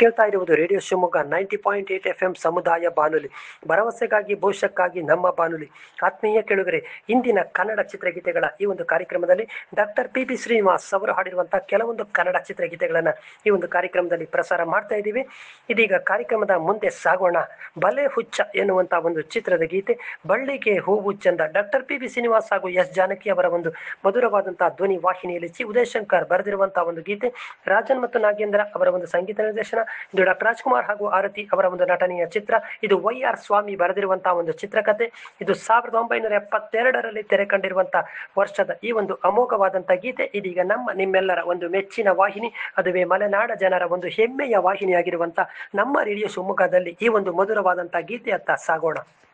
ಕೇಳ್ತಾ ಇರುವುದು radio Shivamogga ninety point eight F M ಸಮುದಾಯ ಬಾನುಲಿ ಭರವಸೆಗಾಗಿ ಭವಿಷ್ಯಕ್ಕಾಗಿ ನಮ್ಮ ಬಾನುಲಿ ಆತ್ಮೀಯ ಕೇಳುಗರೆ ಇಂದಿನ ಕನ್ನಡ ಚಿತ್ರಗೀತೆಗಳ ಈ ಒಂದು ಕಾರ್ಯಕ್ರಮದಲ್ಲಿ ಡಾಕ್ಟರ್ ಪಿ ಬಿ ಶ್ರೀನಿವಾಸ್ ಅವರು ಹಾಡಿರುವಂತಹ ಕೆಲವೊಂದು ಕನ್ನಡ ಚಿತ್ರಗೀತೆಗಳನ್ನು ಈ ಒಂದು ಕಾರ್ಯಕ್ರಮದಲ್ಲಿ ಪ್ರಸಾರ ಮಾಡ್ತಾ ಇದ್ದೀವಿ ಇದೀಗ ಕಾರ್ಯಕ್ರಮದ ಮುಂದೆ ಸಾಗೋಣ ಬಲೆ ಹುಚ್ಚ ಎನ್ನುವಂತಹ ಒಂದು ಚಿತ್ರದ ಗೀತೆ ಬಳ್ಳಿಗೆ ಹೂವು ಚಂದ ಡಾಕ್ಟರ್ ಪಿ ಬಿ ಶ್ರೀನಿವಾಸ್ ಹಾಗೂ ಎಸ್ ಜಾನಕಿ ಅವರ ಒಂದು ಮಧುರವಾದಂತಹ ಧ್ವನಿ ವಾಹಿನಿಯಲ್ಲಿ ಸಿ ಉದಯಶಂಕರ್ ಬರೆದಿರುವಂತಹ ಒಂದು ಗೀತೆ ರಾಜನ್ ಮತ್ತು ನಾಗೇಂದ್ರ ಅವರ ಒಂದು ಸಂಗೀತ ನಿರ್ದೇಶನ ಇದು ಡಾಕ್ಟರ್ ರಾಜ್ಕುಮಾರ್ ಹಾಗೂ ಆರತಿ ಅವರ ಒಂದು ನಟನೆಯ ಚಿತ್ರ ಇದು ವೈ ಆರ್ ಸ್ವಾಮಿ ಬರೆದಿರುವಂತಹ ಒಂದು ಚಿತ್ರಕಥೆ ಇದು ಸಾವಿರದ ಒಂಬೈನೂರ ಎಪ್ಪತ್ತೆರಡರಲ್ಲಿ ತೆರೆ ಕಂಡಿರುವಂತಹ ವರ್ಷದ ಈ ಒಂದು ಅಮೋಘವಾದಂತಹ ಗೀತೆ ಇದೀಗ ನಮ್ಮ ನಿಮ್ಮೆಲ್ಲರ ಒಂದು ಮೆಚ್ಚಿನ ವಾಹಿನಿ ಅದುವೇ ಮಲೆನಾಡ ಜನರ ಒಂದು ಹೆಮ್ಮೆಯ ವಾಹಿನಿಯಾಗಿರುವಂತಹ ನಮ್ಮ ರೇಡಿಯೋ ಶಿವಮೊಗ್ಗದಲ್ಲಿ ಈ ಒಂದು ಮಧುರವಾದಂತಹ ಗೀತೆಯತ್ತ ಸಾಗೋಣ